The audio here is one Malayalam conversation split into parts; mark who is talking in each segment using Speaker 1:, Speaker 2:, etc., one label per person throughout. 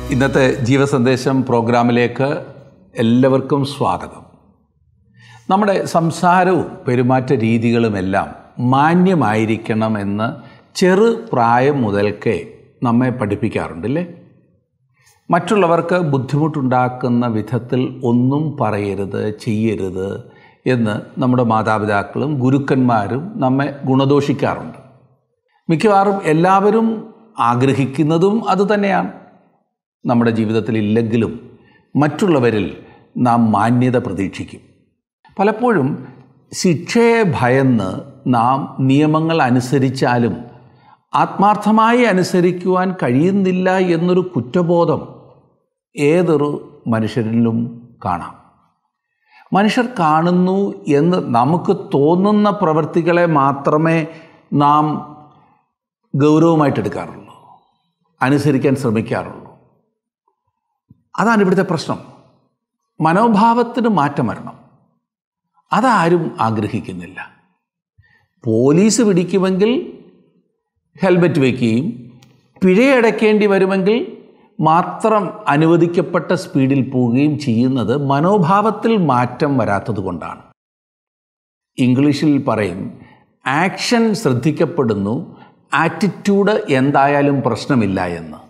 Speaker 1: ഇന്നത്തെ ജീവസന്ദേശം പ്രോഗ്രാമിലേക്ക് എല്ലാവർക്കും സ്വാഗതം നമ്മുടെ സംസാരവും പെരുമാറ്റ രീതികളുമെല്ലാം മാന്യമായിരിക്കണമെന്ന് ചെറു പ്രായം മുതൽക്കേ നമ്മെ പഠിപ്പിക്കാറുണ്ടല്ലേ മറ്റുള്ളവർക്ക് ബുദ്ധിമുട്ടുണ്ടാക്കുന്ന വിധത്തിൽ ഒന്നും പറയരുത് ചെയ്യരുത് എന്ന് നമ്മുടെ മാതാപിതാക്കളും ഗുരുക്കന്മാരും നമ്മെ ഗുണദോഷിക്കാറുണ്ട് മിക്കവാറും എല്ലാവരും ആഗ്രഹിക്കുന്നതും അതുതന്നെയാണ് നമ്മുടെ ജീവിതത്തിൽ ഇല്ലെങ്കിലും മറ്റുള്ളവരിൽ നാം മാന്യത പ്രതീക്ഷിക്കും പലപ്പോഴും ശിക്ഷയെ ഭയന്ന് നാം നിയമങ്ങൾ അനുസരിച്ചാലും ആത്മാർത്ഥമായി അനുസരിക്കുവാൻ കഴിയുന്നില്ല എന്നൊരു കുറ്റബോധം ഏതൊരു മനുഷ്യരിലും കാണാം മനുഷ്യർ കാണുന്നു എന്ന് നമുക്ക് തോന്നുന്ന പ്രവൃത്തികളെ മാത്രമേ നാം ഗൗരവമായിട്ട് എടുക്കാറുള്ളൂ അനുസരിക്കാൻ ശ്രമിക്കാറുള്ളൂ അതാണ് ഇവിടുത്തെ പ്രശ്നം മനോഭാവത്തിന് മാറ്റം വരണം അതാരും ആഗ്രഹിക്കുന്നില്ല പോലീസ് പിടിക്കുമെങ്കിൽ ഹെൽമറ്റ് വയ്ക്കുകയും പിഴയടയ്ക്കേണ്ടി വരുമെങ്കിൽ മാത്രം അനുവദിക്കപ്പെട്ട സ്പീഡിൽ പോവുകയും ചെയ്യുന്നത് മനോഭാവത്തിൽ മാറ്റം വരാത്തത് കൊണ്ടാണ് ഇംഗ്ലീഷിൽ പറയും ആക്ഷൻ ശ്രദ്ധിക്കപ്പെടുന്നു ആറ്റിറ്റ്യൂഡ് എന്തായാലും പ്രശ്നമില്ല എന്ന്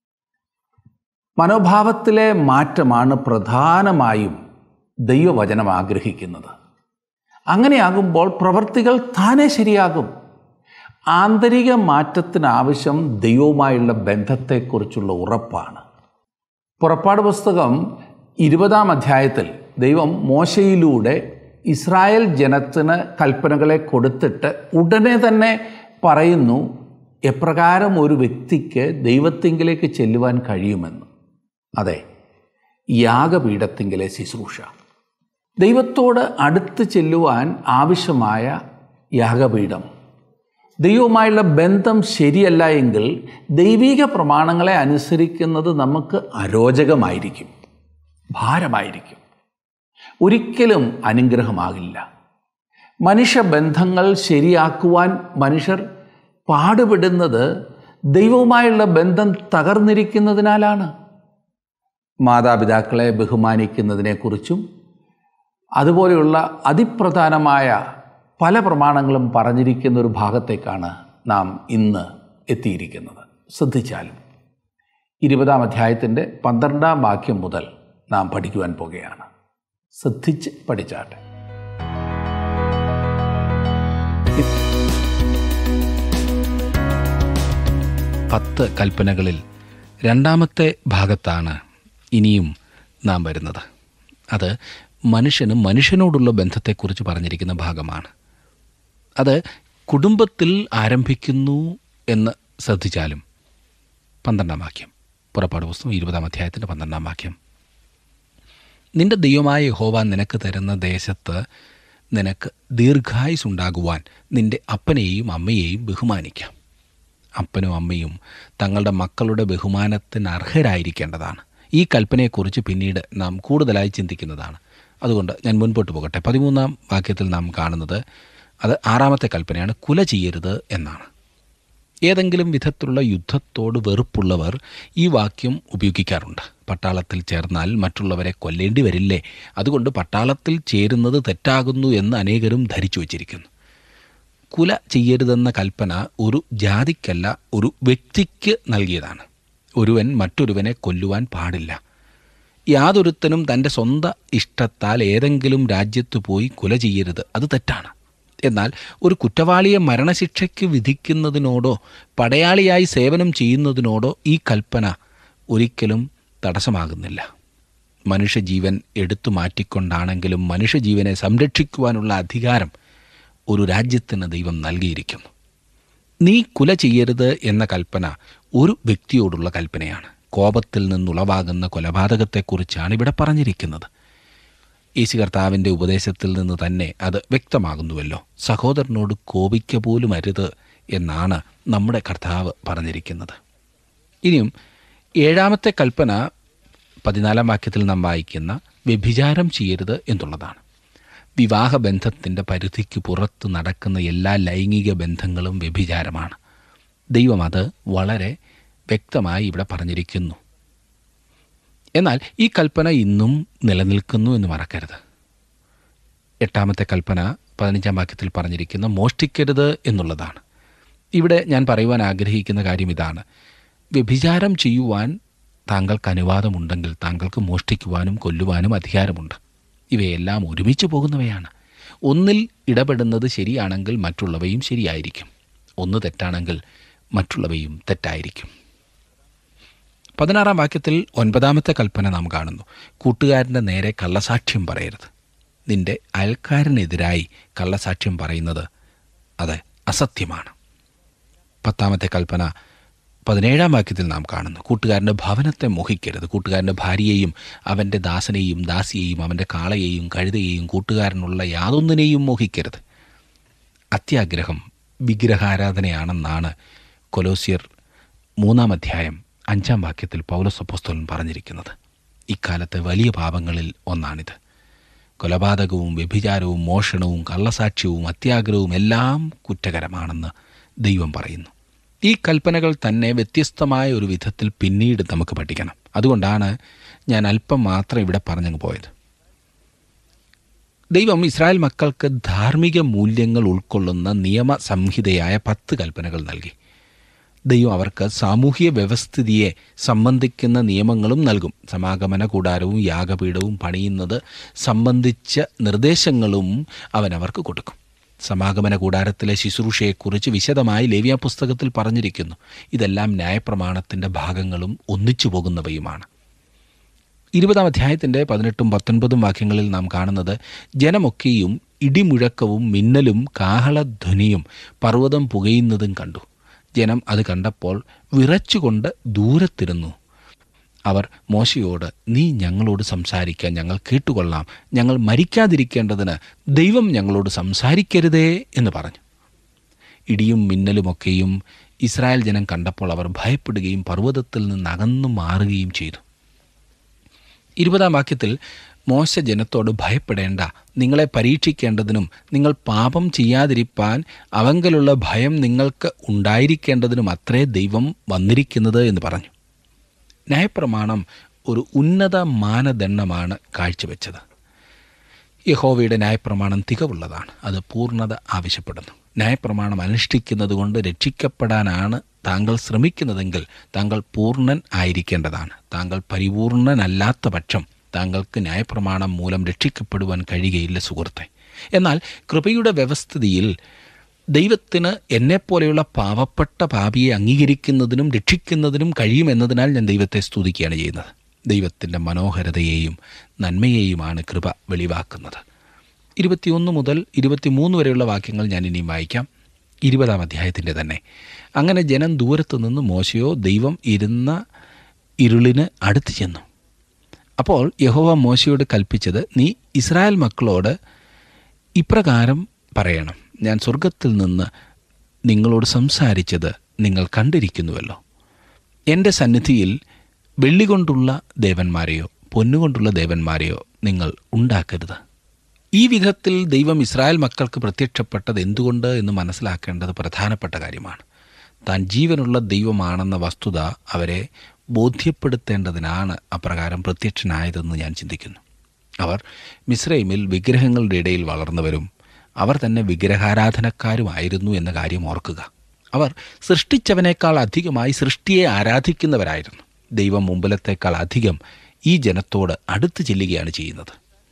Speaker 1: മനോഭാവത്തിലെ മാറ്റമാണ് പ്രധാനമായും ദൈവവചനം ആഗ്രഹിക്കുന്നത് അങ്ങനെയാകുമ്പോൾ പ്രവൃത്തികൾ താനേ ശരിയാകും ആന്തരിക മാറ്റത്തിനാവശ്യം ദൈവവുമായുള്ള ബന്ധത്തെക്കുറിച്ചുള്ള ഉറപ്പാണ് പുറപ്പാട് പുസ്തകം ഇരുപതാം അധ്യായത്തിൽ ദൈവം മോശയിലൂടെ ഇസ്രായേൽ ജനത്തിന് കൽപ്പനകളെ കൊടുത്തിട്ട് ഉടനെ തന്നെ പറയുന്നു എപ്രകാരം ഒരു വ്യക്തിക്ക് ദൈവത്തിങ്കിലേക്ക് ചെല്ലുവാൻ കഴിയുമെന്ന് അതെ യാഗപീഠത്തിങ്കിലെ ശുശ്രൂഷ ദൈവത്തോട് അടുത്ത് ചെല്ലുവാൻ ആവശ്യമായ യാഗപീഠം ദൈവവുമായുള്ള ബന്ധം ശരിയല്ല എങ്കിൽ ദൈവിക പ്രമാണങ്ങളെ അനുസരിക്കുന്നത് നമുക്ക് അരോചകമായിരിക്കും ഭാരമായിരിക്കും ഒരിക്കലും അനുഗ്രഹമാകില്ല മനുഷ്യബന്ധങ്ങൾ ശരിയാക്കുവാൻ മനുഷ്യർ പാടുപെടുന്നത് ദൈവവുമായുള്ള ബന്ധം തകർന്നിരിക്കുന്നതിനാലാണ് മാതാപിതാക്കളെ ബഹുമാനിക്കുന്നതിനെക്കുറിച്ചും അതുപോലെയുള്ള അതിപ്രധാനമായ പല പ്രമാണങ്ങളും പറഞ്ഞിരിക്കുന്ന ഒരു ഭാഗത്തേക്കാണ് നാം ഇന്ന് എത്തിയിരിക്കുന്നത് ശ്രദ്ധിച്ചാലും ഇരുപതാം അധ്യായത്തിൻ്റെ പന്ത്രണ്ടാം വാക്യം മുതൽ നാം പഠിക്കുവാൻ പോകുകയാണ് ശ്രദ്ധിച്ച് പഠിച്ചാട്ടെ
Speaker 2: പത്ത് കൽപ്പനകളിൽ രണ്ടാമത്തെ ഭാഗത്താണ് ഇനിയും നാം വരുന്നത് അത് മനുഷ്യന് മനുഷ്യനോടുള്ള ബന്ധത്തെക്കുറിച്ച് പറഞ്ഞിരിക്കുന്ന ഭാഗമാണ് അത് കുടുംബത്തിൽ ആരംഭിക്കുന്നു എന്ന് ശ്രദ്ധിച്ചാലും പന്ത്രണ്ടാം വാക്യം പുറപ്പാട് പുസ്തകം ഇരുപതാം അധ്യായത്തിൻ്റെ പന്ത്രണ്ടാം വാക്യം നിന്റെ ദൈവമായ യഹോവ നിനക്ക് തരുന്ന ദേശത്ത് നിനക്ക് ദീർഘായുസ് ഉണ്ടാകുവാൻ നിന്റെ അപ്പനെയും അമ്മയെയും ബഹുമാനിക്കാം അപ്പനും അമ്മയും തങ്ങളുടെ മക്കളുടെ ബഹുമാനത്തിന് അർഹരായിരിക്കേണ്ടതാണ് ഈ കൽപ്പനയെക്കുറിച്ച് പിന്നീട് നാം കൂടുതലായി ചിന്തിക്കുന്നതാണ് അതുകൊണ്ട് ഞാൻ മുൻപോട്ട് പോകട്ടെ പതിമൂന്നാം വാക്യത്തിൽ നാം കാണുന്നത് അത് ആറാമത്തെ കൽപ്പനയാണ് കുല ചെയ്യരുത് എന്നാണ് ഏതെങ്കിലും വിധത്തിലുള്ള യുദ്ധത്തോട് വെറുപ്പുള്ളവർ ഈ വാക്യം ഉപയോഗിക്കാറുണ്ട് പട്ടാളത്തിൽ ചേർന്നാൽ മറ്റുള്ളവരെ കൊല്ലേണ്ടി വരില്ലേ അതുകൊണ്ട് പട്ടാളത്തിൽ ചേരുന്നത് തെറ്റാകുന്നു എന്ന് അനേകരും ധരിച്ചു വച്ചിരിക്കുന്നു കുല ചെയ്യരുതെന്ന കൽപ്പന ഒരു ജാതിക്കല്ല ഒരു വ്യക്തിക്ക് നൽകിയതാണ് ഒരുവൻ മറ്റൊരുവനെ കൊല്ലുവാൻ പാടില്ല യാതൊരുത്തനും തൻ്റെ സ്വന്തം ഇഷ്ടത്താൽ ഏതെങ്കിലും രാജ്യത്ത് പോയി കുല ചെയ്യരുത് അത് തെറ്റാണ് എന്നാൽ ഒരു കുറ്റവാളിയെ മരണശിക്ഷയ്ക്ക് വിധിക്കുന്നതിനോടോ പടയാളിയായി സേവനം ചെയ്യുന്നതിനോടോ ഈ കൽപ്പന ഒരിക്കലും തടസ്സമാകുന്നില്ല മനുഷ്യജീവൻ എടുത്തു മാറ്റിക്കൊണ്ടാണെങ്കിലും മനുഷ്യജീവനെ സംരക്ഷിക്കുവാനുള്ള അധികാരം ഒരു രാജ്യത്തിന് ദൈവം നൽകിയിരിക്കുന്നു നീ കുല ചെയ്യരുത് എന്ന കൽപ്പന ഒരു വ്യക്തിയോടുള്ള കൽപ്പനയാണ് കോപത്തിൽ നിന്നുളവാകുന്ന കൊലപാതകത്തെക്കുറിച്ചാണ് ഇവിടെ പറഞ്ഞിരിക്കുന്നത് യേശു കർത്താവിൻ്റെ ഉപദേശത്തിൽ നിന്ന് തന്നെ അത് വ്യക്തമാകുന്നുവല്ലോ സഹോദരനോട് കോപിക്ക പോലും അരുത് എന്നാണ് നമ്മുടെ കർത്താവ് പറഞ്ഞിരിക്കുന്നത് ഇനിയും ഏഴാമത്തെ കൽപ്പന പതിനാലാം വാക്യത്തിൽ നാം വായിക്കുന്ന വ്യഭിചാരം ചെയ്യരുത് എന്നുള്ളതാണ് വിവാഹബന്ധത്തിൻ്റെ പരിധിക്ക് പുറത്ത് നടക്കുന്ന എല്ലാ ലൈംഗിക ബന്ധങ്ങളും വ്യഭിചാരമാണ് ദൈവം അത് വളരെ വ്യക്തമായി ഇവിടെ പറഞ്ഞിരിക്കുന്നു എന്നാൽ ഈ കൽപ്പന ഇന്നും നിലനിൽക്കുന്നു എന്ന് മറക്കരുത് എട്ടാമത്തെ കൽപ്പന പതിനഞ്ചാം വാക്യത്തിൽ പറഞ്ഞിരിക്കുന്ന മോഷ്ടിക്കരുത് എന്നുള്ളതാണ് ഇവിടെ ഞാൻ പറയുവാൻ ആഗ്രഹിക്കുന്ന കാര്യം ഇതാണ് വ്യഭിചാരം ചെയ്യുവാൻ താങ്കൾക്ക് അനുവാദമുണ്ടെങ്കിൽ താങ്കൾക്ക് മോഷ്ടിക്കുവാനും കൊല്ലുവാനും അധികാരമുണ്ട് ഇവയെല്ലാം ഒരുമിച്ച് പോകുന്നവയാണ് ഒന്നിൽ ഇടപെടുന്നത് ശരിയാണെങ്കിൽ മറ്റുള്ളവയും ശരിയായിരിക്കും ഒന്ന് തെറ്റാണെങ്കിൽ മറ്റുള്ളവയും തെറ്റായിരിക്കും പതിനാറാം വാക്യത്തിൽ ഒൻപതാമത്തെ കൽപ്പന നാം കാണുന്നു കൂട്ടുകാരൻ്റെ നേരെ കള്ളസാക്ഷ്യം പറയരുത് നിന്റെ അയൽക്കാരനെതിരായി കള്ളസാക്ഷ്യം പറയുന്നത് അത് അസത്യമാണ് പത്താമത്തെ കൽപ്പന പതിനേഴാം വാക്യത്തിൽ നാം കാണുന്നു കൂട്ടുകാരൻ്റെ ഭവനത്തെ മോഹിക്കരുത് കൂട്ടുകാരൻ്റെ ഭാര്യയെയും അവൻ്റെ ദാസനെയും ദാസിയെയും അവൻ്റെ കാളയെയും കഴുതയെയും കൂട്ടുകാരനുള്ള യാതൊന്നിനെയും മോഹിക്കരുത് അത്യാഗ്രഹം വിഗ്രഹാരാധനയാണെന്നാണ് കൊലോസിയർ മൂന്നാം അധ്യായം അഞ്ചാം വാക്യത്തിൽ പൗലസപ്പോസ്തോലൻ പറഞ്ഞിരിക്കുന്നത് ഇക്കാലത്തെ വലിയ പാപങ്ങളിൽ ഒന്നാണിത് കൊലപാതകവും വ്യഭിചാരവും മോഷണവും കള്ളസാക്ഷ്യവും അത്യാഗ്രഹവും എല്ലാം കുറ്റകരമാണെന്ന് ദൈവം പറയുന്നു ഈ കൽപ്പനകൾ തന്നെ വ്യത്യസ്തമായ ഒരു വിധത്തിൽ പിന്നീട് നമുക്ക് പഠിക്കണം അതുകൊണ്ടാണ് ഞാൻ അല്പം മാത്രം ഇവിടെ പറഞ്ഞങ്ങ് പോയത് ദൈവം ഇസ്രായേൽ മക്കൾക്ക് ധാർമ്മിക മൂല്യങ്ങൾ ഉൾക്കൊള്ളുന്ന നിയമ സംഹിതയായ പത്ത് കൽപ്പനകൾ നൽകി ദൈവം അവർക്ക് സാമൂഹ്യ വ്യവസ്ഥിതിയെ സംബന്ധിക്കുന്ന നിയമങ്ങളും നൽകും സമാഗമന കൂടാരവും യാഗപീഠവും പണിയുന്നത് സംബന്ധിച്ച നിർദ്ദേശങ്ങളും അവൻ അവർക്ക് കൊടുക്കും സമാഗമന കൂടാരത്തിലെ ശുശ്രൂഷയെക്കുറിച്ച് വിശദമായി ലേവ്യ പുസ്തകത്തിൽ പറഞ്ഞിരിക്കുന്നു ഇതെല്ലാം ന്യായപ്രമാണത്തിൻ്റെ ഭാഗങ്ങളും ഒന്നിച്ചു പോകുന്നവയുമാണ് ഇരുപതാം അധ്യായത്തിൻ്റെ പതിനെട്ടും പത്തൊൻപതും വാക്യങ്ങളിൽ നാം കാണുന്നത് ജനമൊക്കെയും ഇടിമുഴക്കവും മിന്നലും കാഹളധ്വനിയും പർവ്വതം പുകയുന്നതും കണ്ടു ജനം അത് കണ്ടപ്പോൾ വിറച്ചുകൊണ്ട് ദൂരത്തിരുന്നു അവർ മോശയോട് നീ ഞങ്ങളോട് സംസാരിക്കാൻ ഞങ്ങൾ കേട്ടുകൊള്ളാം ഞങ്ങൾ മരിക്കാതിരിക്കേണ്ടതിന് ദൈവം ഞങ്ങളോട് സംസാരിക്കരുതേ എന്ന് പറഞ്ഞു ഇടിയും മിന്നലുമൊക്കെയും ഇസ്രായേൽ ജനം കണ്ടപ്പോൾ അവർ ഭയപ്പെടുകയും പർവ്വതത്തിൽ നിന്ന് അകന്നു മാറുകയും ചെയ്തു ഇരുപതാം വാക്യത്തിൽ മോശ ജനത്തോട് ഭയപ്പെടേണ്ട നിങ്ങളെ പരീക്ഷിക്കേണ്ടതിനും നിങ്ങൾ പാപം ചെയ്യാതിരിപ്പാൻ അവങ്കലുള്ള ഭയം നിങ്ങൾക്ക് ഉണ്ടായിരിക്കേണ്ടതിനും അത്രേ ദൈവം വന്നിരിക്കുന്നത് എന്ന് പറഞ്ഞു ന്യായപ്രമാണം ഒരു ഉന്നത മാനദണ്ഡമാണ് കാഴ്ചവെച്ചത് യഹോവയുടെ ന്യായപ്രമാണം തികവുള്ളതാണ് അത് പൂർണ്ണത ആവശ്യപ്പെടുന്നു ന്യായപ്രമാണം അനുഷ്ഠിക്കുന്നത് കൊണ്ട് രക്ഷിക്കപ്പെടാനാണ് താങ്കൾ ശ്രമിക്കുന്നതെങ്കിൽ താങ്കൾ പൂർണ്ണൻ ആയിരിക്കേണ്ടതാണ് താങ്കൾ പരിപൂർണനല്ലാത്ത പക്ഷം താങ്കൾക്ക് ന്യായപ്രമാണം മൂലം രക്ഷിക്കപ്പെടുവാൻ കഴിയുകയില്ല സുഹൃത്തെ എന്നാൽ കൃപയുടെ വ്യവസ്ഥിതിയിൽ ദൈവത്തിന് എന്നെപ്പോലെയുള്ള പാവപ്പെട്ട പാപിയെ അംഗീകരിക്കുന്നതിനും രക്ഷിക്കുന്നതിനും കഴിയുമെന്നതിനാൽ ഞാൻ ദൈവത്തെ സ്തുതിക്കുകയാണ് ചെയ്യുന്നത് ദൈവത്തിൻ്റെ മനോഹരതയെയും നന്മയെയുമാണ് കൃപ വെളിവാക്കുന്നത് ഇരുപത്തിയൊന്ന് മുതൽ ഇരുപത്തിമൂന്ന് വരെയുള്ള വാക്യങ്ങൾ ഞാൻ ഇനിയും വായിക്കാം ഇരുപതാം അധ്യായത്തിൻ്റെ തന്നെ അങ്ങനെ ജനം ദൂരത്തു നിന്ന് മോശയോ ദൈവം ഇരുന്ന ഇരുളിന് അടുത്ത് ചെന്നു അപ്പോൾ യഹോവ മോശയോട് കൽപ്പിച്ചത് നീ ഇസ്രായേൽ മക്കളോട് ഇപ്രകാരം പറയണം ഞാൻ സ്വർഗത്തിൽ നിന്ന് നിങ്ങളോട് സംസാരിച്ചത് നിങ്ങൾ കണ്ടിരിക്കുന്നുവല്ലോ എൻ്റെ സന്നിധിയിൽ വെള്ളി കൊണ്ടുള്ള ദേവന്മാരെയോ പൊന്നുകൊണ്ടുള്ള ദേവന്മാരെയോ നിങ്ങൾ ഉണ്ടാക്കരുത് ഈ വിധത്തിൽ ദൈവം ഇസ്രായേൽ മക്കൾക്ക് പ്രത്യക്ഷപ്പെട്ടത് എന്തുകൊണ്ട് എന്ന് മനസ്സിലാക്കേണ്ടത് പ്രധാനപ്പെട്ട കാര്യമാണ് താൻ ജീവനുള്ള ദൈവമാണെന്ന വസ്തുത അവരെ ബോധ്യപ്പെടുത്തേണ്ടതിനാണ് അപ്രകാരം പ്രത്യക്ഷനായതെന്ന് ഞാൻ ചിന്തിക്കുന്നു അവർ മിസ്രൈമിൽ വിഗ്രഹങ്ങളുടെ ഇടയിൽ വളർന്നവരും അവർ തന്നെ വിഗ്രഹാരാധനക്കാരുമായിരുന്നു എന്ന കാര്യം ഓർക്കുക അവർ സൃഷ്ടിച്ചവനേക്കാൾ അധികമായി സൃഷ്ടിയെ ആരാധിക്കുന്നവരായിരുന്നു ദൈവം മുമ്പിലത്തേക്കാൾ അധികം ഈ ജനത്തോട് അടുത്ത് ചെല്ലുകയാണ് ചെയ്യുന്നത്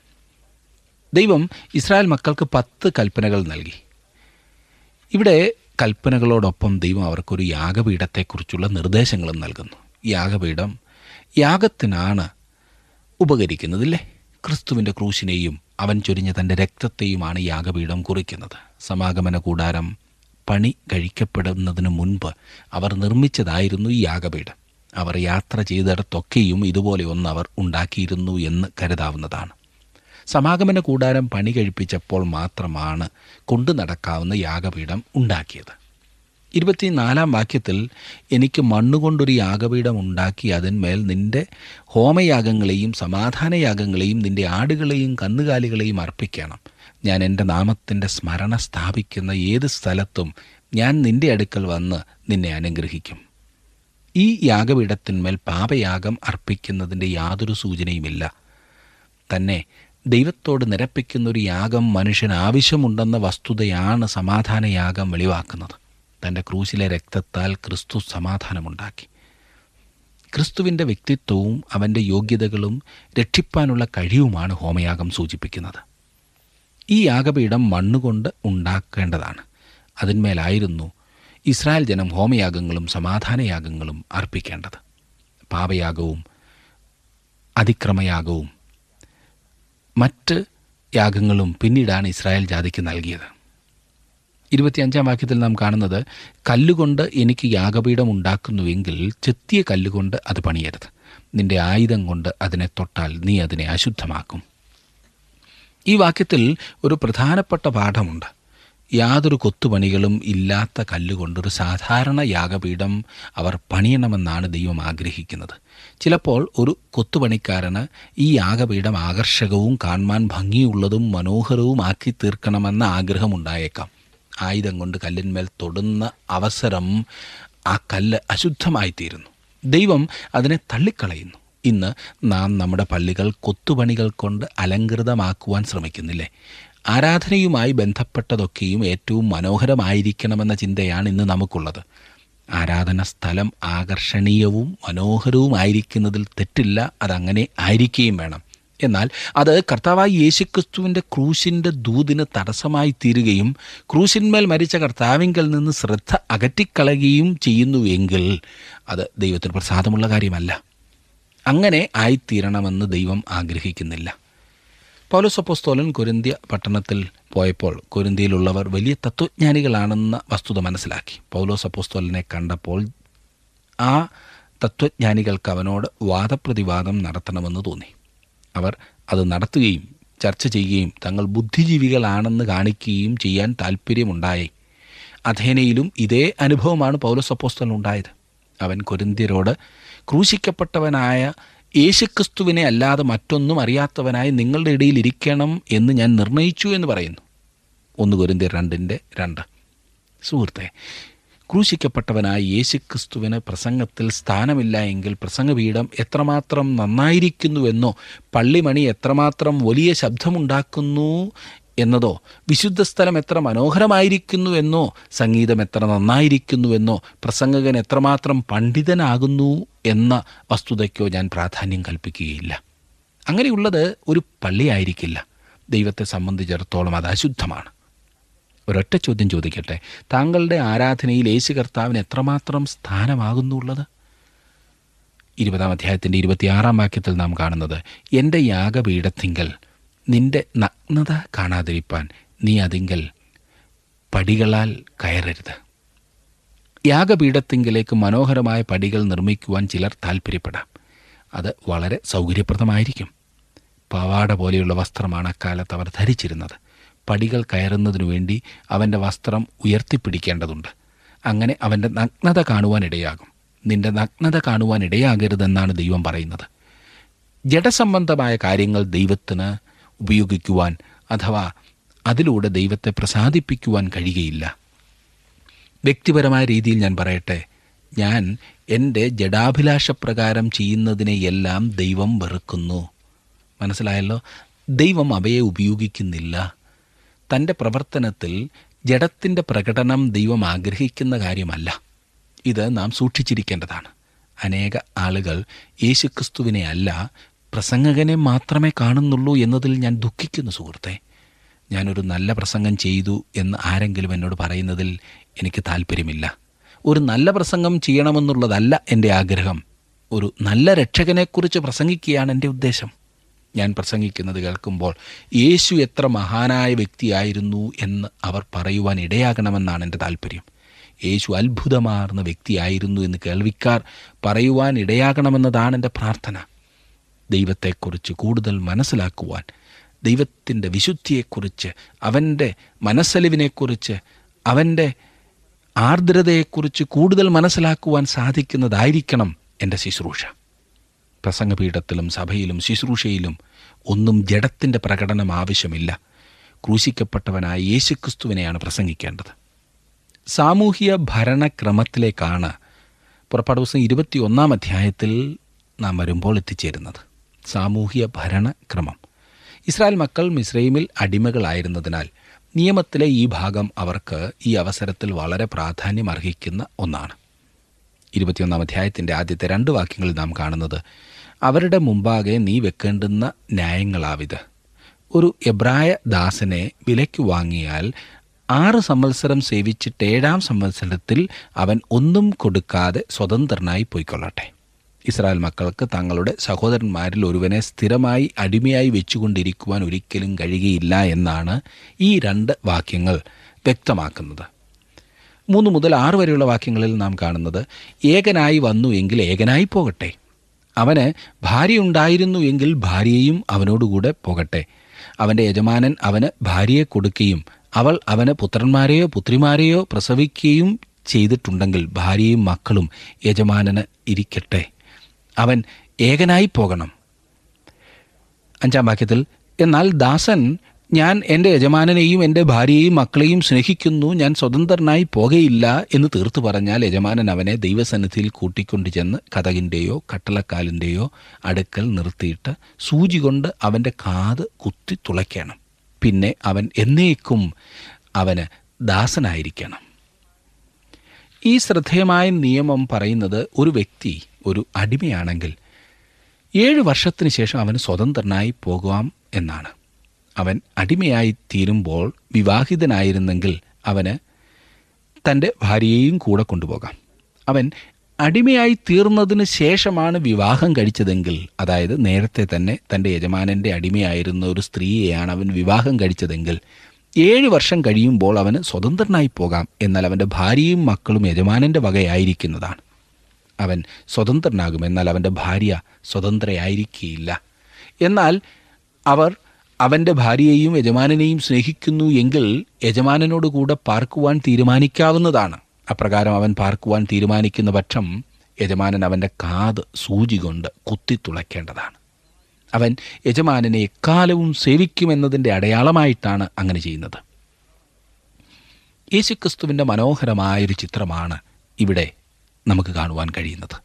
Speaker 2: ദൈവം ഇസ്രായേൽ മക്കൾക്ക് പത്ത് കൽപ്പനകൾ നൽകി ഇവിടെ കൽപ്പനകളോടൊപ്പം ദൈവം അവർക്കൊരു യാഗപീഠത്തെക്കുറിച്ചുള്ള നിർദ്ദേശങ്ങളും നൽകുന്നു യാഗപീഠം യാഗത്തിനാണ് ഉപകരിക്കുന്നതില്ലേ ക്രിസ്തുവിൻ്റെ ക്രൂശിനെയും അവൻ ചൊരിഞ്ഞ തൻ്റെ രക്തത്തെയുമാണ് യാഗപീഠം കുറിക്കുന്നത് സമാഗമന കൂടാരം പണി കഴിക്കപ്പെടുന്നതിന് മുൻപ് അവർ നിർമ്മിച്ചതായിരുന്നു ഈ യാഗപീഠം അവർ യാത്ര ചെയ്തിടത്തൊക്കെയും ഇതുപോലെ ഒന്ന് അവർ ഉണ്ടാക്കിയിരുന്നു എന്ന് കരുതാവുന്നതാണ് സമാഗമന കൂടാരം പണി കഴിപ്പിച്ചപ്പോൾ മാത്രമാണ് കൊണ്ടു നടക്കാവുന്ന യാഗപീഠം ഉണ്ടാക്കിയത് ഇരുപത്തിനാലാം വാക്യത്തിൽ എനിക്ക് മണ്ണുകൊണ്ടൊരു യാഗപീഠം ഉണ്ടാക്കി അതിന്മേൽ നിന്റെ ഹോമയാഗങ്ങളെയും സമാധാനയാഗങ്ങളെയും നിന്റെ ആടുകളെയും കന്നുകാലികളെയും അർപ്പിക്കണം ഞാൻ എൻ്റെ നാമത്തിൻ്റെ സ്മരണ സ്ഥാപിക്കുന്ന ഏത് സ്ഥലത്തും ഞാൻ നിന്റെ അടുക്കൽ വന്ന് നിന്നെ അനുഗ്രഹിക്കും ഈ യാഗപീഠത്തിന്മേൽ പാപയാഗം അർപ്പിക്കുന്നതിൻ്റെ യാതൊരു സൂചനയുമില്ല തന്നെ ദൈവത്തോട് നിരപ്പിക്കുന്ന ഒരു യാഗം മനുഷ്യന് ആവശ്യമുണ്ടെന്ന വസ്തുതയാണ് സമാധാനയാഗം വെളിവാക്കുന്നത് തൻ്റെ ക്രൂശിലെ രക്തത്താൽ ക്രിസ്തു സമാധാനമുണ്ടാക്കി ക്രിസ്തുവിൻ്റെ വ്യക്തിത്വവും അവൻ്റെ യോഗ്യതകളും രക്ഷിപ്പാനുള്ള കഴിവുമാണ് ഹോമയാഗം സൂചിപ്പിക്കുന്നത് ഈ യാഗപീഠം മണ്ണുകൊണ്ട് ഉണ്ടാക്കേണ്ടതാണ് അതിന്മേലായിരുന്നു ഇസ്രായേൽ ജനം ഹോമയാഗങ്ങളും സമാധാനയാഗങ്ങളും അർപ്പിക്കേണ്ടത് പാപയാഗവും അതിക്രമയാഗവും മറ്റ് യാഗങ്ങളും പിന്നീടാണ് ഇസ്രായേൽ ജാതിക്ക് നൽകിയത് ഇരുപത്തിയഞ്ചാം വാക്യത്തിൽ നാം കാണുന്നത് കല്ലുകൊണ്ട് എനിക്ക് യാഗപീഠം ഉണ്ടാക്കുന്നുവെങ്കിൽ ചെത്തിയ കല്ലുകൊണ്ട് അത് പണിയരുത് നിന്റെ ആയുധം കൊണ്ട് അതിനെ തൊട്ടാൽ നീ അതിനെ അശുദ്ധമാക്കും ഈ വാക്യത്തിൽ ഒരു പ്രധാനപ്പെട്ട പാഠമുണ്ട് യാതൊരു കൊത്തുപണികളും ഇല്ലാത്ത കല്ലുകൊണ്ടൊരു സാധാരണ യാഗപീഠം അവർ പണിയണമെന്നാണ് ദൈവം ആഗ്രഹിക്കുന്നത് ചിലപ്പോൾ ഒരു കൊത്തുപണിക്കാരന് ഈ യാഗപീഠം ആകർഷകവും കാണുവാൻ ഭംഗിയുള്ളതും മനോഹരവുമാക്കി തീർക്കണമെന്ന ആഗ്രഹമുണ്ടായേക്കാം ആയുധം കൊണ്ട് കല്ലിന്മേൽ തൊടുന്ന അവസരം ആ കല്ല് അശുദ്ധമായിത്തീരുന്നു ദൈവം അതിനെ തള്ളിക്കളയുന്നു ഇന്ന് നാം നമ്മുടെ പള്ളികൾ കൊത്തുപണികൾ കൊണ്ട് അലങ്കൃതമാക്കുവാൻ ശ്രമിക്കുന്നില്ലേ ആരാധനയുമായി ബന്ധപ്പെട്ടതൊക്കെയും ഏറ്റവും മനോഹരമായിരിക്കണമെന്ന ചിന്തയാണ് ഇന്ന് നമുക്കുള്ളത് ആരാധന സ്ഥലം ആകർഷണീയവും മനോഹരവുമായിരിക്കുന്നതിൽ തെറ്റില്ല അതങ്ങനെ ആയിരിക്കുകയും വേണം എന്നാൽ അത് കർത്താവായി യേശുക്രിസ്തുവിൻ്റെ ക്രൂശിൻ്റെ ദൂതിന് തടസ്സമായി തീരുകയും ക്രൂശിന്മേൽ മരിച്ച കർത്താവിങ്കൽ നിന്ന് ശ്രദ്ധ അകറ്റിക്കളയുകയും ചെയ്യുന്നുവെങ്കിൽ അത് ദൈവത്തിന് പ്രസാദമുള്ള കാര്യമല്ല അങ്ങനെ ആയിത്തീരണമെന്ന് ദൈവം ആഗ്രഹിക്കുന്നില്ല പൗലോസപ്പോസ്തോലൻ കൊരിന്ത്യ പട്ടണത്തിൽ പോയപ്പോൾ കൊരിന്തിയിലുള്ളവർ വലിയ തത്വജ്ഞാനികളാണെന്ന വസ്തുത മനസ്സിലാക്കി പൗലോസ് അപ്പോസ്തോലനെ കണ്ടപ്പോൾ ആ തത്വജ്ഞാനികൾക്ക് അവനോട് വാദപ്രതിവാദം നടത്തണമെന്ന് തോന്നി അവർ അത് നടത്തുകയും ചർച്ച ചെയ്യുകയും തങ്ങൾ ബുദ്ധിജീവികളാണെന്ന് കാണിക്കുകയും ചെയ്യാൻ താല്പര്യമുണ്ടായി അഥേനയിലും ഇതേ അനുഭവമാണ് പൗലോസ് അപ്പോസ്തലനുണ്ടായത് അവൻ കൊരിന്ത്യരോട് ക്രൂശിക്കപ്പെട്ടവനായ യേശുക്രിസ്തുവിനെ അല്ലാതെ മറ്റൊന്നും അറിയാത്തവനായി നിങ്ങളുടെ ഇടയിൽ ഇരിക്കണം എന്ന് ഞാൻ നിർണയിച്ചു എന്ന് പറയുന്നു ഒന്ന് കൊരിന്ത്യർ രണ്ടിൻ്റെ രണ്ട് സുഹൃത്തെ ക്രൂശിക്കപ്പെട്ടവനായ യേശുക്രിസ്തുവിന് പ്രസംഗത്തിൽ സ്ഥാനമില്ല എങ്കിൽ പ്രസംഗപീഠം എത്രമാത്രം നന്നായിരിക്കുന്നുവെന്നോ പള്ളിമണി എത്രമാത്രം വലിയ ശബ്ദമുണ്ടാക്കുന്നു എന്നതോ വിശുദ്ധ സ്ഥലം എത്ര മനോഹരമായിരിക്കുന്നു എന്നോ സംഗീതം എത്ര നന്നായിരിക്കുന്നുവെന്നോ പ്രസംഗകൻ എത്രമാത്രം പണ്ഡിതനാകുന്നു എന്ന വസ്തുതയ്ക്കോ ഞാൻ പ്രാധാന്യം കൽപ്പിക്കുകയില്ല അങ്ങനെയുള്ളത് ഒരു പള്ളിയായിരിക്കില്ല ദൈവത്തെ സംബന്ധിച്ചിടത്തോളം അത് അശുദ്ധമാണ് ഒരൊറ്റ ചോദ്യം ചോദിക്കട്ടെ താങ്കളുടെ ആരാധനയിൽ യേശു കർത്താവിന് എത്രമാത്രം സ്ഥാനമാകുന്നുള്ളത് ഇരുപതാം അധ്യായത്തിൻ്റെ ഇരുപത്തിയാറാം വാക്യത്തിൽ നാം കാണുന്നത് എൻ്റെ യാഗപീഠത്തിങ്കൽ നിന്റെ നഗ്നത കാണാതിരിപ്പാൻ നീ അതിങ്കൽ പടികളാൽ കയറരുത് യാഗപീഠത്തിങ്കിലേക്ക് മനോഹരമായ പടികൾ നിർമ്മിക്കുവാൻ ചിലർ താല്പര്യപ്പെടാം അത് വളരെ സൗകര്യപ്രദമായിരിക്കും പാവാട പോലെയുള്ള വസ്ത്രമാണ് അക്കാലത്ത് അവർ ധരിച്ചിരുന്നത് പടികൾ കയറുന്നതിനു വേണ്ടി അവൻ്റെ വസ്ത്രം ഉയർത്തിപ്പിടിക്കേണ്ടതുണ്ട് അങ്ങനെ അവൻ്റെ നഗ്നത കാണുവാൻ ഇടയാകും നിന്റെ നഗ്നത കാണുവാൻ ഇടയാകരുതെന്നാണ് ദൈവം പറയുന്നത് ജഡസംബന്ധമായ കാര്യങ്ങൾ ദൈവത്തിന് ഉപയോഗിക്കുവാൻ അഥവാ അതിലൂടെ ദൈവത്തെ പ്രസാദിപ്പിക്കുവാൻ കഴിയുകയില്ല വ്യക്തിപരമായ രീതിയിൽ ഞാൻ പറയട്ടെ ഞാൻ എൻ്റെ ജഡാഭിലാഷപ്രകാരം ചെയ്യുന്നതിനെയെല്ലാം ദൈവം വെറുക്കുന്നു മനസ്സിലായല്ലോ ദൈവം അവയെ ഉപയോഗിക്കുന്നില്ല തൻ്റെ പ്രവർത്തനത്തിൽ ജഡത്തിൻ്റെ പ്രകടനം ദൈവം ആഗ്രഹിക്കുന്ന കാര്യമല്ല ഇത് നാം സൂക്ഷിച്ചിരിക്കേണ്ടതാണ് അനേക ആളുകൾ യേശുക്രിസ്തുവിനെ അല്ല പ്രസംഗകനെ മാത്രമേ കാണുന്നുള്ളൂ എന്നതിൽ ഞാൻ ദുഃഖിക്കുന്നു സുഹൃത്തെ ഞാനൊരു നല്ല പ്രസംഗം ചെയ്തു എന്ന് ആരെങ്കിലും എന്നോട് പറയുന്നതിൽ എനിക്ക് താല്പര്യമില്ല ഒരു നല്ല പ്രസംഗം ചെയ്യണമെന്നുള്ളതല്ല എൻ്റെ ആഗ്രഹം ഒരു നല്ല രക്ഷകനെക്കുറിച്ച് പ്രസംഗിക്കുകയാണ് എൻ്റെ ഉദ്ദേശം ഞാൻ പ്രസംഗിക്കുന്നത് കേൾക്കുമ്പോൾ യേശു എത്ര മഹാനായ വ്യക്തിയായിരുന്നു എന്ന് അവർ പറയുവാൻ ഇടയാകണമെന്നാണ് എൻ്റെ താല്പര്യം യേശു അത്ഭുതമാർന്ന വ്യക്തിയായിരുന്നു എന്ന് കേൾവിക്കാർ പറയുവാൻ ഇടയാകണമെന്നതാണ് എൻ്റെ പ്രാർത്ഥന ദൈവത്തെക്കുറിച്ച് കൂടുതൽ മനസ്സിലാക്കുവാൻ ദൈവത്തിൻ്റെ വിശുദ്ധിയെക്കുറിച്ച് അവൻ്റെ മനസ്സലിവിനെക്കുറിച്ച് അവൻ്റെ ആർദ്രതയെക്കുറിച്ച് കൂടുതൽ മനസ്സിലാക്കുവാൻ സാധിക്കുന്നതായിരിക്കണം എൻ്റെ ശുശ്രൂഷ പ്രസംഗപീഠത്തിലും സഭയിലും ശുശ്രൂഷയിലും ഒന്നും ജഡത്തിൻ്റെ പ്രകടനം ആവശ്യമില്ല ക്രൂശിക്കപ്പെട്ടവനായ യേശുക്രിസ്തുവിനെയാണ് പ്രസംഗിക്കേണ്ടത് സാമൂഹിക ഭരണക്രമത്തിലേക്കാണ് പുറപ്പാട് ദിവസം ഇരുപത്തി ഒന്നാം അധ്യായത്തിൽ നാം വരുമ്പോൾ എത്തിച്ചേരുന്നത് സാമൂഹ്യ ഭരണക്രമം ഇസ്രായേൽ മക്കൾ മിസ്രൈമിൽ അടിമകളായിരുന്നതിനാൽ നിയമത്തിലെ ഈ ഭാഗം അവർക്ക് ഈ അവസരത്തിൽ വളരെ പ്രാധാന്യം അർഹിക്കുന്ന ഒന്നാണ് ഇരുപത്തിയൊന്നാം അധ്യായത്തിൻ്റെ ആദ്യത്തെ രണ്ട് വാക്യങ്ങളിൽ നാം കാണുന്നത് അവരുടെ മുമ്പാകെ നീ വെക്കേണ്ടുന്ന ന്യായങ്ങളാവിത് ഒരു എബ്രായ ദാസനെ വിലയ്ക്ക് വാങ്ങിയാൽ ആറ് സംവത്സരം സേവിച്ചിട്ട് ഏഴാം സംവത്സരത്തിൽ അവൻ ഒന്നും കൊടുക്കാതെ സ്വതന്ത്രനായി പോയിക്കൊള്ളട്ടെ ഇസ്രായേൽ മക്കൾക്ക് തങ്ങളുടെ സഹോദരന്മാരിൽ ഒരുവനെ സ്ഥിരമായി അടിമയായി വെച്ചുകൊണ്ടിരിക്കുവാൻ ഒരിക്കലും കഴിയുകയില്ല എന്നാണ് ഈ രണ്ട് വാക്യങ്ങൾ വ്യക്തമാക്കുന്നത് മൂന്ന് മുതൽ ആറ് വരെയുള്ള വാക്യങ്ങളിൽ നാം കാണുന്നത് ഏകനായി വന്നു എങ്കിൽ ഏകനായി പോകട്ടെ അവന് ഭാര്യയുണ്ടായിരുന്നു എങ്കിൽ ഭാര്യയും അവനോടുകൂടെ പോകട്ടെ അവൻ്റെ യജമാനൻ അവന് ഭാര്യയെ കൊടുക്കുകയും അവൾ അവന് പുത്രന്മാരെയോ പുത്രിമാരെയോ പ്രസവിക്കുകയും ചെയ്തിട്ടുണ്ടെങ്കിൽ ഭാര്യയും മക്കളും യജമാനന് ഇരിക്കട്ടെ അവൻ ഏകനായി പോകണം അഞ്ചാം വാക്യത്തിൽ എന്നാൽ ദാസൻ ഞാൻ എൻ്റെ യജമാനനെയും എൻ്റെ ഭാര്യയെയും മക്കളെയും സ്നേഹിക്കുന്നു ഞാൻ സ്വതന്ത്രനായി പോകയില്ല എന്ന് തീർത്തു പറഞ്ഞാൽ യജമാനൻ അവനെ ദൈവസന്നിധിയിൽ കൂട്ടിക്കൊണ്ടു ചെന്ന് കഥകിൻ്റെയോ കട്ടളക്കാലിൻ്റെയോ അടുക്കൽ നിർത്തിയിട്ട് സൂചി കൊണ്ട് അവൻ്റെ കാത് കുത്തി തുളയ്ക്കണം പിന്നെ അവൻ എന്നേക്കും അവന് ദാസനായിരിക്കണം ഈ ശ്രദ്ധേയമായ നിയമം പറയുന്നത് ഒരു വ്യക്തി ഒരു അടിമയാണെങ്കിൽ ഏഴ് വർഷത്തിന് ശേഷം അവന് സ്വതന്ത്രനായി പോകാം എന്നാണ് അവൻ അടിമയായി തീരുമ്പോൾ വിവാഹിതനായിരുന്നെങ്കിൽ അവന് തൻ്റെ ഭാര്യയെയും കൂടെ കൊണ്ടുപോകാം അവൻ അടിമയായി തീർന്നതിന് ശേഷമാണ് വിവാഹം കഴിച്ചതെങ്കിൽ അതായത് നേരത്തെ തന്നെ തൻ്റെ യജമാനൻ്റെ അടിമയായിരുന്ന ഒരു സ്ത്രീയെയാണ് അവൻ വിവാഹം കഴിച്ചതെങ്കിൽ ഏഴ് വർഷം കഴിയുമ്പോൾ അവന് സ്വതന്ത്രനായി പോകാം എന്നാൽ അവൻ്റെ ഭാര്യയും മക്കളും യജമാനൻ്റെ വകയായിരിക്കുന്നതാണ് അവൻ സ്വതന്ത്രനാകും എന്നാൽ അവൻ്റെ ഭാര്യ സ്വതന്ത്രയായിരിക്കുകയില്ല എന്നാൽ അവർ അവൻ്റെ ഭാര്യയെയും യജമാനനെയും സ്നേഹിക്കുന്നു എങ്കിൽ യജമാനനോട് കൂടെ പാർക്കുവാൻ തീരുമാനിക്കാവുന്നതാണ് അപ്രകാരം അവൻ പാർക്കുവാൻ തീരുമാനിക്കുന്ന പക്ഷം യജമാനൻ അവൻ്റെ കാത് സൂചി കൊണ്ട് കുത്തിത്തുളയ്ക്കേണ്ടതാണ് അവൻ യജമാനനെ എക്കാലവും സേവിക്കുമെന്നതിൻ്റെ അടയാളമായിട്ടാണ് അങ്ങനെ ചെയ്യുന്നത് യേശുക്രിസ്തുവിൻ്റെ മനോഹരമായൊരു ചിത്രമാണ് ഇവിടെ നമുക്ക് കാണുവാൻ കഴിയുന്നത്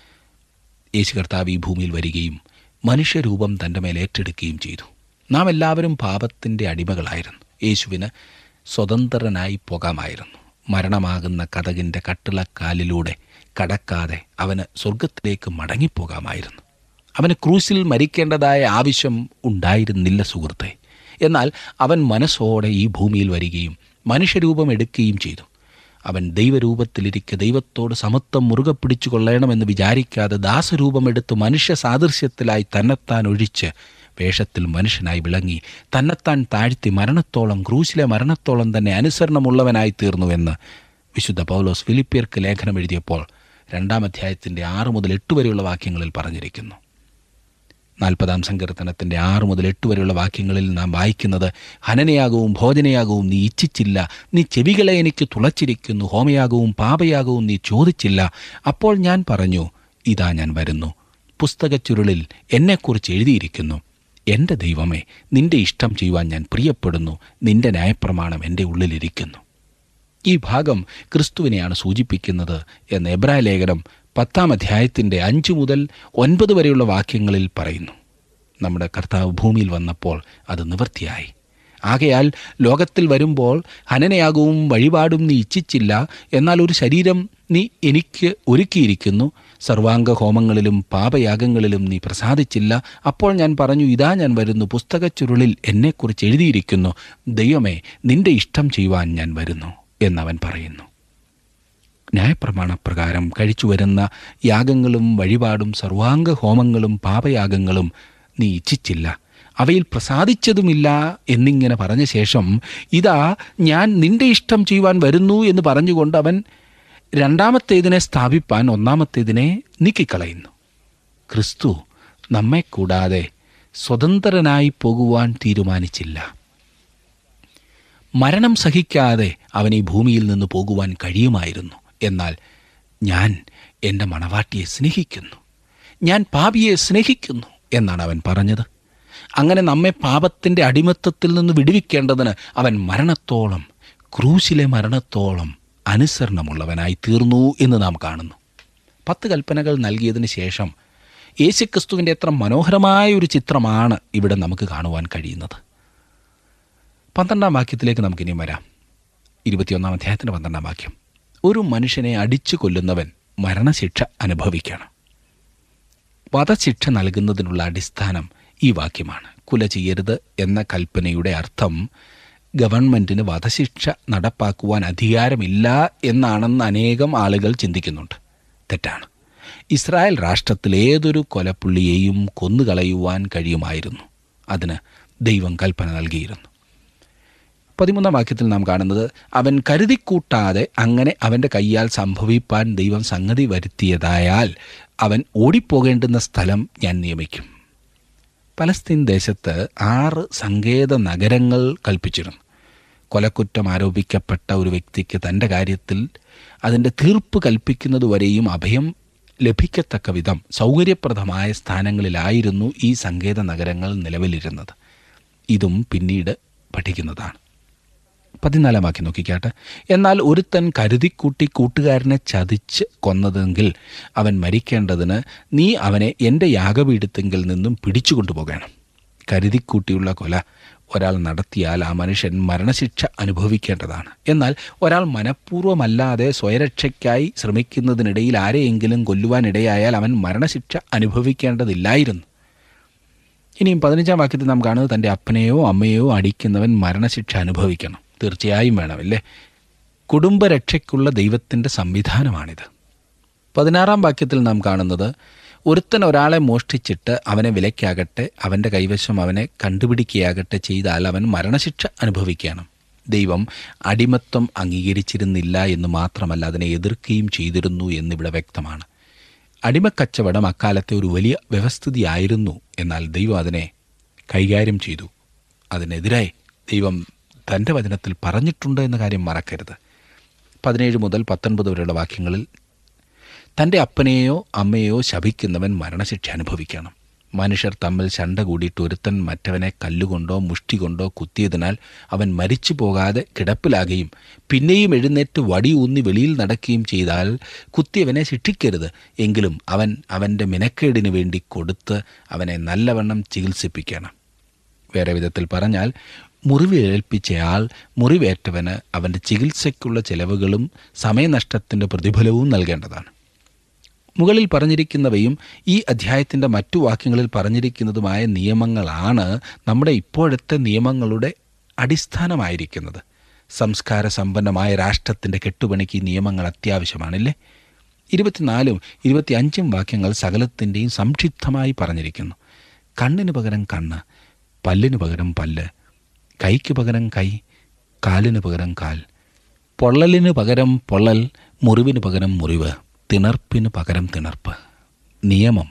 Speaker 2: യേശു കർത്താവ് ഈ ഭൂമിയിൽ വരികയും മനുഷ്യരൂപം തൻ്റെ മേൽ ഏറ്റെടുക്കുകയും ചെയ്തു നാം എല്ലാവരും പാപത്തിൻ്റെ അടിമകളായിരുന്നു യേശുവിന് സ്വതന്ത്രനായി പോകാമായിരുന്നു മരണമാകുന്ന കഥകിൻ്റെ കട്ടിളക്കാലിലൂടെ കടക്കാതെ അവന് സ്വർഗത്തിലേക്ക് മടങ്ങിപ്പോകാമായിരുന്നു അവന് ക്രൂസിൽ മരിക്കേണ്ടതായ ആവശ്യം ഉണ്ടായിരുന്നില്ല സുഹൃത്തെ എന്നാൽ അവൻ മനസ്സോടെ ഈ ഭൂമിയിൽ വരികയും മനുഷ്യരൂപം എടുക്കുകയും ചെയ്തു അവൻ ദൈവരൂപത്തിലിരിക്കെ ദൈവത്തോട് സമത്വം മുറുകെ പിടിച്ചു കൊള്ളണമെന്ന് വിചാരിക്കാതെ ദാസരൂപമെടുത്ത് മനുഷ്യ സാദൃശ്യത്തിലായി തന്നെത്താൻ ഒഴിച്ച് വേഷത്തിൽ മനുഷ്യനായി വിളങ്ങി തന്നെത്താൻ താഴ്ത്തി മരണത്തോളം ക്രൂശിലെ മരണത്തോളം തന്നെ അനുസരണമുള്ളവനായി തീർന്നുവെന്ന് വിശുദ്ധ പൗലോസ് ഫിലിപ്പിയർക്ക് ലേഖനം എഴുതിയപ്പോൾ രണ്ടാം അധ്യായത്തിൻ്റെ ആറ് മുതൽ എട്ട് വരെയുള്ള വാക്യങ്ങളിൽ പറഞ്ഞിരിക്കുന്നു നാൽപ്പതാം സങ്കീർത്തനത്തിൻ്റെ ആറ് മുതൽ എട്ട് വരെയുള്ള വാക്യങ്ങളിൽ നാം വായിക്കുന്നത് ഹനനയാകവും ഭോജനയാകവും നീ ഇച്ഛിച്ചില്ല നീ ചെവികളെ എനിക്ക് തുളച്ചിരിക്കുന്നു ഹോമയാകവും പാപയാകവും നീ ചോദിച്ചില്ല അപ്പോൾ ഞാൻ പറഞ്ഞു ഇതാ ഞാൻ വരുന്നു പുസ്തകച്ചുരുളിൽ എന്നെക്കുറിച്ച് എഴുതിയിരിക്കുന്നു എൻ്റെ ദൈവമേ നിന്റെ ഇഷ്ടം ചെയ്യുവാൻ ഞാൻ പ്രിയപ്പെടുന്നു നിന്റെ ന്യായപ്രമാണം എൻ്റെ ഉള്ളിലിരിക്കുന്നു ഈ ഭാഗം ക്രിസ്തുവിനെയാണ് സൂചിപ്പിക്കുന്നത് എന്ന് എബ്രായ ലേഖനം പത്താം അധ്യായത്തിൻ്റെ അഞ്ച് മുതൽ ഒൻപത് വരെയുള്ള വാക്യങ്ങളിൽ പറയുന്നു നമ്മുടെ കർത്താവ് ഭൂമിയിൽ വന്നപ്പോൾ അത് നിവൃത്തിയായി ആകയാൽ ലോകത്തിൽ വരുമ്പോൾ ഹനനയാകവും വഴിപാടും നീ ഇച്ഛിച്ചില്ല എന്നാൽ ഒരു ശരീരം നീ എനിക്ക് ഒരുക്കിയിരിക്കുന്നു സർവാംഗ ഹോമങ്ങളിലും പാപയാഗങ്ങളിലും നീ പ്രസാദിച്ചില്ല അപ്പോൾ ഞാൻ പറഞ്ഞു ഇതാ ഞാൻ വരുന്നു പുസ്തകച്ചുരുളിൽ എന്നെക്കുറിച്ച് എഴുതിയിരിക്കുന്നു ദൈവമേ നിന്റെ ഇഷ്ടം ചെയ്യുവാൻ ഞാൻ വരുന്നു എന്നവൻ പറയുന്നു ന്യായപ്രമാണപ്രകാരം കഴിച്ചു വരുന്ന യാഗങ്ങളും വഴിപാടും സർവാംഗ ഹോമങ്ങളും പാപയാഗങ്ങളും നീ ഇച്ഛിച്ചില്ല അവയിൽ പ്രസാദിച്ചതുമില്ല എന്നിങ്ങനെ പറഞ്ഞ ശേഷം ഇതാ ഞാൻ നിന്റെ ഇഷ്ടം ചെയ്യുവാൻ വരുന്നു എന്ന് പറഞ്ഞുകൊണ്ട് അവൻ രണ്ടാമത്തേതിനെ സ്ഥാപിപ്പാൻ ഒന്നാമത്തേതിനെ നീക്കിക്കളയുന്നു ക്രിസ്തു നമ്മെ കൂടാതെ സ്വതന്ത്രനായി പോകുവാൻ തീരുമാനിച്ചില്ല മരണം സഹിക്കാതെ അവൻ ഈ ഭൂമിയിൽ നിന്ന് പോകുവാൻ കഴിയുമായിരുന്നു എന്നാൽ ഞാൻ എൻ്റെ മണവാട്ടിയെ സ്നേഹിക്കുന്നു ഞാൻ പാപിയെ സ്നേഹിക്കുന്നു എന്നാണ് അവൻ പറഞ്ഞത് അങ്ങനെ നമ്മെ പാപത്തിൻ്റെ അടിമത്തത്തിൽ നിന്ന് വിടുവിക്കേണ്ടതിന് അവൻ മരണത്തോളം ക്രൂശിലെ മരണത്തോളം അനുസരണമുള്ളവനായി തീർന്നു എന്ന് നാം കാണുന്നു പത്ത് കൽപ്പനകൾ നൽകിയതിന് ശേഷം യേശുക്രിസ്തുവിൻ്റെ എത്ര മനോഹരമായ ഒരു ചിത്രമാണ് ഇവിടെ നമുക്ക് കാണുവാൻ കഴിയുന്നത് പന്ത്രണ്ടാം വാക്യത്തിലേക്ക് നമുക്കിനിയും വരാം ഇരുപത്തിയൊന്നാം അധ്യായത്തിൻ്റെ പന്ത്രണ്ടാം വാക്യം ഒരു മനുഷ്യനെ അടിച്ചു കൊല്ലുന്നവൻ മരണശിക്ഷ അനുഭവിക്കണം വധശിക്ഷ നൽകുന്നതിനുള്ള അടിസ്ഥാനം ഈ വാക്യമാണ് കുല ചെയ്യരുത് എന്ന കൽപ്പനയുടെ അർത്ഥം ഗവൺമെൻറ്റിന് വധശിക്ഷ നടപ്പാക്കുവാൻ അധികാരമില്ല എന്നാണെന്ന് അനേകം ആളുകൾ ചിന്തിക്കുന്നുണ്ട് തെറ്റാണ് ഇസ്രായേൽ രാഷ്ട്രത്തിൽ ഏതൊരു കൊലപ്പുള്ളിയെയും കൊന്നുകളയുവാൻ കഴിയുമായിരുന്നു അതിന് ദൈവം കൽപ്പന നൽകിയിരുന്നു പതിമൂന്നാം വാക്യത്തിൽ നാം കാണുന്നത് അവൻ കരുതിക്കൂട്ടാതെ അങ്ങനെ അവൻ്റെ കയ്യാൽ സംഭവിപ്പാൻ ദൈവം സംഗതി വരുത്തിയതായാൽ അവൻ ഓടിപ്പോകേണ്ടുന്ന സ്ഥലം ഞാൻ നിയമിക്കും പലസ്തീൻ ദേശത്ത് ആറ് സങ്കേത നഗരങ്ങൾ കൽപ്പിച്ചിരുന്നു കൊലക്കുറ്റം ആരോപിക്കപ്പെട്ട ഒരു വ്യക്തിക്ക് തൻ്റെ കാര്യത്തിൽ അതിൻ്റെ തീർപ്പ് കൽപ്പിക്കുന്നതുവരെയും അഭയം ലഭിക്കത്തക്ക വിധം സൗകര്യപ്രദമായ സ്ഥാനങ്ങളിലായിരുന്നു ഈ സങ്കേത നഗരങ്ങൾ നിലവിലിരുന്നത് ഇതും പിന്നീട് പഠിക്കുന്നതാണ് പതിനാലാം വാക്യം നോക്കിക്കാട്ടെ എന്നാൽ ഒരുത്തൻ കരുതിക്കൂട്ടി കൂട്ടുകാരനെ ചതിച്ച് കൊന്നതെങ്കിൽ അവൻ മരിക്കേണ്ടതിന് നീ അവനെ എൻ്റെ യാഗപീഠത്തെങ്കിൽ നിന്നും പിടിച്ചു കൊണ്ടുപോകണം കരുതിക്കൂട്ടിയുള്ള കൊല ഒരാൾ നടത്തിയാൽ ആ മനുഷ്യൻ മരണശിക്ഷ അനുഭവിക്കേണ്ടതാണ് എന്നാൽ ഒരാൾ മനഃപൂർവ്വമല്ലാതെ സ്വയരക്ഷയ്ക്കായി ശ്രമിക്കുന്നതിനിടയിൽ ആരെയെങ്കിലും കൊല്ലുവാനിടയായാൽ അവൻ മരണശിക്ഷ അനുഭവിക്കേണ്ടതില്ലായിരുന്നു ഇനിയും പതിനഞ്ചാം വാക്യത്തിൽ നാം കാണുന്നത് തൻ്റെ അപ്പനെയോ അമ്മയോ അടിക്കുന്നവൻ മരണശിക്ഷ അനുഭവിക്കണം തീർച്ചയായും വേണമല്ലേ കുടുംബരക്ഷയ്ക്കുള്ള ദൈവത്തിൻ്റെ സംവിധാനമാണിത് പതിനാറാം വാക്യത്തിൽ നാം കാണുന്നത് ഒരുത്തൻ ഒരാളെ മോഷ്ടിച്ചിട്ട് അവനെ വിലയ്ക്കാകട്ടെ അവൻ്റെ കൈവശം അവനെ കണ്ടുപിടിക്കുകയാകട്ടെ ചെയ്താൽ അവൻ മരണശിക്ഷ അനുഭവിക്കണം ദൈവം അടിമത്വം അംഗീകരിച്ചിരുന്നില്ല എന്ന് മാത്രമല്ല അതിനെ എതിർക്കുകയും ചെയ്തിരുന്നു എന്നിവിടെ വ്യക്തമാണ് അടിമക്കച്ചവടം അക്കാലത്തെ ഒരു വലിയ വ്യവസ്ഥിതിയായിരുന്നു എന്നാൽ ദൈവം അതിനെ കൈകാര്യം ചെയ്തു അതിനെതിരായി ദൈവം തൻ്റെ വചനത്തിൽ പറഞ്ഞിട്ടുണ്ട് എന്ന കാര്യം മറക്കരുത് പതിനേഴ് മുതൽ പത്തൊൻപത് വരെയുള്ള വാക്യങ്ങളിൽ തൻ്റെ അപ്പനെയോ അമ്മയെയോ ശപിക്കുന്നവൻ മരണശിക്ഷ അനുഭവിക്കണം മനുഷ്യർ തമ്മിൽ ശണ്ട കൂടിയിട്ട് ഒരുത്തൻ മറ്റവനെ കല്ലുകൊണ്ടോ മുഷ്ടി കൊണ്ടോ കുത്തിയതിനാൽ അവൻ മരിച്ചു പോകാതെ കിടപ്പിലാകുകയും പിന്നെയും എഴുന്നേറ്റ് വടി ഊന്നി വെളിയിൽ നടക്കുകയും ചെയ്താൽ കുത്തിയവനെ ശിക്ഷിക്കരുത് എങ്കിലും അവൻ അവൻ്റെ മിനക്കേടിന് വേണ്ടി കൊടുത്ത് അവനെ നല്ലവണ്ണം ചികിത്സിപ്പിക്കണം വേറെ വിധത്തിൽ പറഞ്ഞാൽ മുറിവേൽപ്പിച്ചയാൾ മുറിവേറ്റവന് അവൻ്റെ ചികിത്സയ്ക്കുള്ള ചെലവുകളും സമയനഷ്ടത്തിൻ്റെ പ്രതിഫലവും നൽകേണ്ടതാണ് മുകളിൽ പറഞ്ഞിരിക്കുന്നവയും ഈ അധ്യായത്തിൻ്റെ മറ്റു വാക്യങ്ങളിൽ പറഞ്ഞിരിക്കുന്നതുമായ നിയമങ്ങളാണ് നമ്മുടെ ഇപ്പോഴത്തെ നിയമങ്ങളുടെ അടിസ്ഥാനമായിരിക്കുന്നത് സംസ്കാര സമ്പന്നമായ രാഷ്ട്രത്തിൻ്റെ കെട്ടുപണിക്ക് ഈ നിയമങ്ങൾ അത്യാവശ്യമാണല്ലേ ഇരുപത്തിനാലും ഇരുപത്തിയഞ്ചും വാക്യങ്ങൾ സകലത്തിൻ്റെയും സംക്ഷിപ്തമായി പറഞ്ഞിരിക്കുന്നു കണ്ണിന് പകരം കണ്ണ് പല്ലിന് പകരം പല്ല് കൈക്ക് പകരം കൈ കാലിന് പകരം കാൽ പൊള്ളലിന് പകരം പൊള്ളൽ മുറിവിന് പകരം മുറിവ് തിണർപ്പിന് പകരം തിണർപ്പ് നിയമം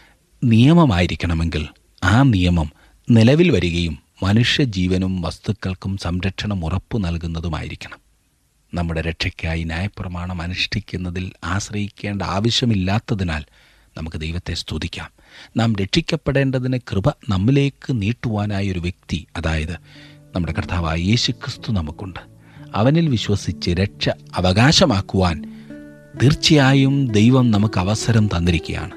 Speaker 2: നിയമമായിരിക്കണമെങ്കിൽ ആ നിയമം നിലവിൽ വരികയും മനുഷ്യജീവനും വസ്തുക്കൾക്കും സംരക്ഷണം ഉറപ്പു നൽകുന്നതുമായിരിക്കണം നമ്മുടെ രക്ഷയ്ക്കായി ന്യായപ്രമാണം അനുഷ്ഠിക്കുന്നതിൽ ആശ്രയിക്കേണ്ട ആവശ്യമില്ലാത്തതിനാൽ നമുക്ക് ദൈവത്തെ സ്തുതിക്കാം നാം രക്ഷിക്കപ്പെടേണ്ടതിന് കൃപ നമ്മിലേക്ക് നീട്ടുവാനായ ഒരു വ്യക്തി അതായത് നമ്മുടെ കർത്താവായ യേശു ക്രിസ്തു നമുക്കുണ്ട് അവനിൽ വിശ്വസിച്ച് രക്ഷ അവകാശമാക്കുവാൻ തീർച്ചയായും ദൈവം നമുക്ക് അവസരം തന്നിരിക്കുകയാണ്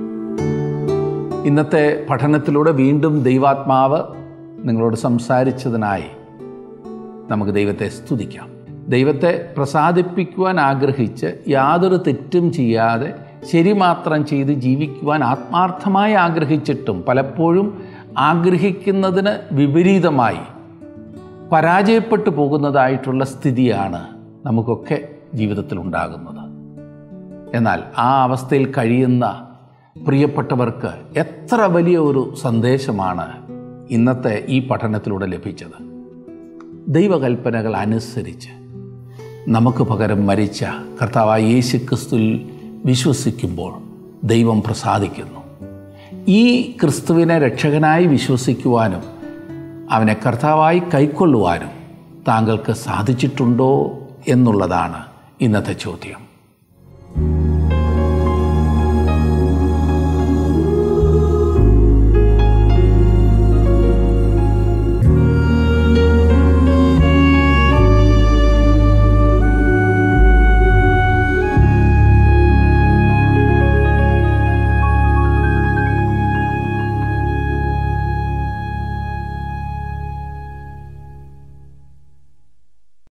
Speaker 1: ഇന്നത്തെ പഠനത്തിലൂടെ വീണ്ടും ദൈവാത്മാവ് നിങ്ങളോട് സംസാരിച്ചതിനായി നമുക്ക് ദൈവത്തെ സ്തുതിക്കാം ദൈവത്തെ പ്രസാദിപ്പിക്കുവാൻ ആഗ്രഹിച്ച് യാതൊരു തെറ്റും ചെയ്യാതെ ശരി മാത്രം ചെയ്ത് ജീവിക്കുവാൻ ആത്മാർത്ഥമായി ആഗ്രഹിച്ചിട്ടും പലപ്പോഴും ആഗ്രഹിക്കുന്നതിന് വിപരീതമായി പരാജയപ്പെട്ടു പോകുന്നതായിട്ടുള്ള സ്ഥിതിയാണ് നമുക്കൊക്കെ ജീവിതത്തിൽ ഉണ്ടാകുന്നത് എന്നാൽ ആ അവസ്ഥയിൽ കഴിയുന്ന പ്രിയപ്പെട്ടവർക്ക് എത്ര വലിയ ഒരു സന്ദേശമാണ് ഇന്നത്തെ ഈ പഠനത്തിലൂടെ ലഭിച്ചത് ദൈവകൽപ്പനകൾ അനുസരിച്ച് നമുക്ക് പകരം മരിച്ച കർത്താവായ യേശു ക്രിസ്തുവിൽ വിശ്വസിക്കുമ്പോൾ ദൈവം പ്രസാദിക്കുന്നു ഈ ക്രിസ്തുവിനെ രക്ഷകനായി വിശ്വസിക്കുവാനും അവനെ കർത്താവായി കൈക്കൊള്ളുവാനും താങ്കൾക്ക് സാധിച്ചിട്ടുണ്ടോ എന്നുള്ളതാണ് ഇന്നത്തെ ചോദ്യം